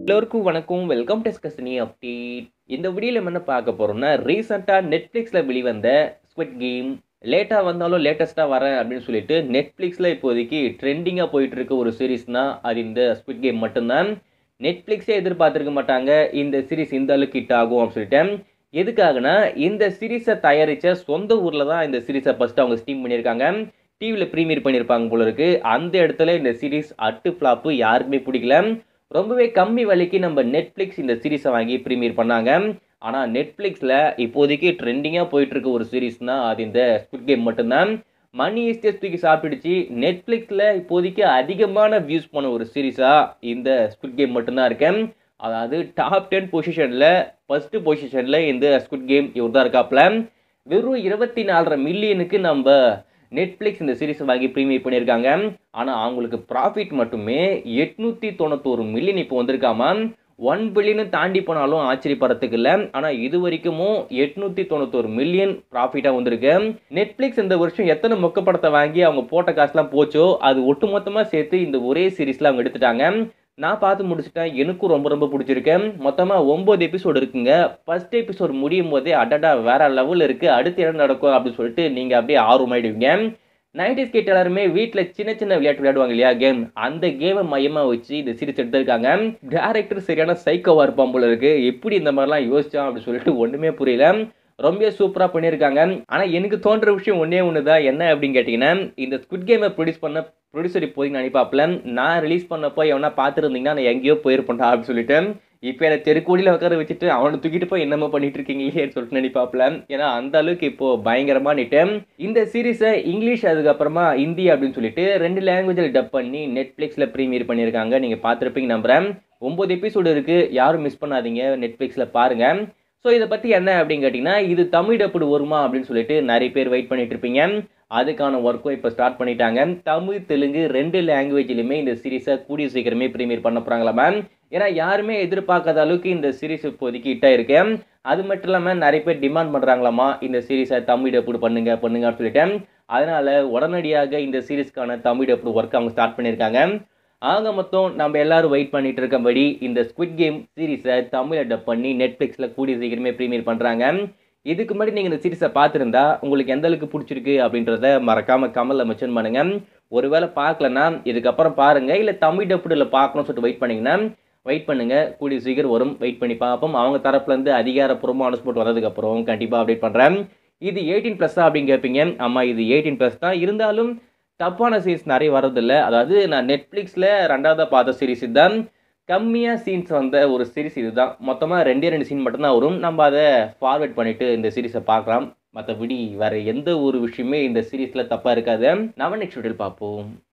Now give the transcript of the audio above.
எல்லோருக்கும் வணக்கம் welcome டெஸ்கஸ்னி update இந்த வீடியோவில் நம்ம என்ன பார்க்க போகிறோம்னா ரீசெண்டாக நெட்ஃப்ளிக்ஸில் வெளிவந்த ஸ்குவிட் கேம் லேட்டாக வந்தாலும் லேட்டஸ்ட்டாக வரேன் அப்படின்னு சொல்லிட்டு நெட்ஃப்ளிக்ஸில் இப்போதைக்கு ட்ரெண்டிங்காக போயிட்டு இருக்க ஒரு சீரீஸ்னா அது இந்த ஸ்குவிட் கேம் மட்டும்தான் நெட்ஃப்ளிக்ஸே எதிர்பார்த்துருக்க மாட்டாங்க இந்த சீரிஸ் இந்த அளவுக்கு ஹிட் ஆகும் அப்படின்னு சொல்லிட்டு எதுக்காகனா இந்த சீரீஸை தயாரித்த சொந்த ஊரில் தான் இந்த சீரீஸை ஃபஸ்ட்டு அவங்க ஸ்டீம் பண்ணியிருக்காங்க டிவியில் ப்ரீமியர் பண்ணியிருப்பாங்க போல இருக்கு அந்த இடத்துல இந்த சீரீஸ் அட்டு ஃப்ளாப்பு யாருக்குமே பிடிக்கல ரொம்பவே கம்மி விலைக்கு நம்ம நெட்ஃப்ளிக்ஸ் இந்த சீரீஸை வாங்கி ப்ரீமியர் பண்ணாங்க ஆனால் நெட்ஃப்ளிக்ஸில் இப்போதைக்கு ட்ரெண்டிங்காக போயிட்டு இருக்க ஒரு சீரீஸ்னா அது இந்த ஸ்குட் கேம் மட்டும்தான் மணி ஈஸ்டர் தூக்கி சாப்பிடுச்சு நெட்ஃப்ளிக்ஸில் இப்போதைக்கு அதிகமான வியூஸ் போன ஒரு சீரீஸாக இந்த ஸ்குட் கேம் மட்டும்தான் இருக்கேன் அதாவது டாப் டென் பொசிஷனில் ஃபஸ்ட்டு பொசிஷனில் இந்த ஸ்குட் கேம் இவர் தான் இருக்காப்புல வெறும் இருபத்தி நாலரை மில்லியனுக்கு நம்ம நெட்ஃப்ளிக்ஸ் இந்த சீரிஸ் வாங்கி ப்ரீமியர் பண்ணியிருக்காங்க ஆனால் அவங்களுக்கு ப்ராஃபிட் மட்டுமே எட்நூற்றி தொண்ணூத்தோரு மில்லியன் இப்போ வந்திருக்காமா ஒன் பில்லியன் தாண்டி போனாலும் ஆச்சரியப்படுறதுக்கு இல்லை ஆனால் இது வரைக்கும் எட்நூற்றி தொண்ணூத்தோரு மில்லியன் ப்ராஃபிட்டாக வந்திருக்கு நெட்ஃப்ளிக்ஸ் இந்த வருஷம் எத்தனை மொக்க படத்தை வாங்கி அவங்க போட்ட காசுலாம் போச்சோ அது ஒட்டுமொத்தமாக சேர்த்து இந்த ஒரே சீரீஸில் அவங்க எடுத்துட்டாங்க நான் பார்த்து முடிச்சுட்டேன் எனக்கும் ரொம்ப ரொம்ப பிடிச்சிருக்கேன் மொத்தமாக ஒம்பது எபிசோடு இருக்குங்க ஃபர்ஸ்ட் எபிசோட் முடியும் போதே அடடா வேற லெவலில் இருக்குது அடுத்து என்ன நடக்கும் அப்படின்னு சொல்லிட்டு நீங்கள் அப்படியே ஆர்வமாயிடுவீங்க நைன்டிஸ் கிட் எல்லாருமே வீட்டில் சின்ன சின்ன விளையாட்டு விளையாடுவாங்க இல்லையா கேம் அந்த கேமை மையமாக வச்சு இந்த சீரிஸ் எடுத்திருக்காங்க டேரக்டர் சரியான சைக்கோவாக இருப்பான் போல இருக்கு எப்படி இந்த மாதிரிலாம் யோசிச்சான் அப்படின்னு சொல்லிட்டு ஒன்றுமே புரியல ரொம்ப சூப்பராக பண்ணியிருக்காங்க ஆனால் எனக்கு தோன்ற விஷயம் ஒன்றே ஒன்று தான் என்ன அப்படின்னு கேட்டிங்கன்னா இந்த ஸ்குட் கேமை ப்ரொடியூஸ் பண்ண ப்ரொடியூசர் இப்போதைக்கு நினைப்பாப்புல நான் ரிலீஸ் பண்ணப்போ எவனா பார்த்துருந்தீங்கன்னா நான் எங்கேயோ போயிருப்பேன்டா அப்படின்னு சொல்லிட்டு இப்போ என்னை தெருக்கோடியில் உட்கார வச்சுட்டு அவனை தூக்கிட்டு போய் என்னமோ பண்ணிட்டு இருக்கீங்களேன்னு சொல்லிட்டு நினைப்பாப்புல ஏன்னா அந்த அளவுக்கு இப்போ பயங்கரமா நிட்டு இந்த சீரீஸை இங்கிலீஷ் அதுக்கப்புறமா ஹிந்தி அப்படின்னு சொல்லிட்டு ரெண்டு லாங்குவேஜில் டப் பண்ணி நெட்ஃப்ளிக்ஸில் ப்ரீமியர் பண்ணியிருக்காங்க நீங்கள் பார்த்துருப்பீங்க நம்புறேன் ஒம்பது எபிசோடு இருக்குது யாரும் மிஸ் பண்ணாதீங்க நெட்ஃப்ளிக்ஸில் பாருங்கள் ஸோ இதை பற்றி என்ன அப்படின்னு கேட்டிங்கன்னா இது தமிழ் டப்புடு வருமா அப்படின்னு சொல்லிட்டு நிறைய பேர் வெயிட் பண்ணிட்டு இருப்பீங்க அதுக்கான ஒர்க்கும் இப்போ ஸ்டார்ட் பண்ணிட்டாங்க தமிழ் தெலுங்கு ரெண்டு லாங்குவேஜ்லையுமே இந்த சீரீஸை கூடிய சீக்கிரமே ப்ரீமியர் பண்ண போகிறாங்களாமா ஏன்னா யாருமே எதிர்பார்க்காத அளவுக்கு இந்த சீரீஸ் இப்போதைக்கு ஹிட்டாக இருக்கு அது மட்டும் இல்லாமல் நிறைய பேர் டிமாண்ட் பண்ணுறாங்களாமா இந்த சீரீஸை தமிழ் டப்புடு பண்ணுங்க பண்ணுங்கன்னு சொல்லிட்டு அதனால் உடனடியாக இந்த சீரீஸ்க்கான தமிழ் டப்புடு ஒர்க் அவங்க ஸ்டார்ட் பண்ணியிருக்காங்க ஆக மொத்தம் நம்ம எல்லாரும் வெயிட் பண்ணிட்டு இருக்கபடி இந்த ஸ்குவிட் கேம் சீரீஸை தமிழில் டப் பண்ணி நெட்ஃப்ளிக்ஸில் கூடிய சீக்கிரமே ப்ரீமியர் பண்ணுறாங்க இதுக்கு முன்னாடி நீங்கள் இந்த சீரீஸை பார்த்துருந்தா உங்களுக்கு எந்த அளவுக்கு பிடிச்சிருக்கு அப்படின்றத மறக்காமல் கமலில் மென்ஷன் பண்ணுங்கள் ஒருவேளை பார்க்கலன்னா இதுக்கப்புறம் பாருங்கள் இல்லை தமிழ் டப்புடில் பார்க்கணும்னு சொல்லிட்டு வெயிட் பண்ணிங்கன்னா வெயிட் பண்ணுங்கள் கூடிய சீக்கிரம் வரும் வெயிட் பண்ணி பார்ப்போம் அவங்க தரப்புலேருந்து அதிகாரப்பூர்வமாக அனௌன்ஸ்மெண்ட் வந்ததுக்கப்புறம் கண்டிப்பாக அப்டேட் பண்ணுறேன் இது எயிட்டீன் ப்ளஸ்ஸா அப்படின்னு கேட்பீங்க ஆமாம் இது எயிட்டீன் ப்ளஸ் தான் இருந்தாலும் தப்பான சீன்ஸ் நிறைய வர்றதில்ல அதாவது நான் நெட்ஃப்ளிக்ஸில் ரெண்டாவதாக பார்த்த சீரிஸ் இதுதான் கம்மியாக சீன்ஸ் வந்த ஒரு சீரிஸ் இதுதான் மொத்தமாக ரெண்டே ரெண்டு சீன் மட்டும்தான் வரும் நம்ம அதை ஃபார்வேர்ட் பண்ணிவிட்டு இந்த சீரிஸை பார்க்கலாம் மற்றபடி வேறு எந்த ஒரு விஷயமே இந்த சீரீஸில் தப்பாக இருக்காது நம்ம நெக்ஸ்ட் வீடியோவில் பார்ப்போம்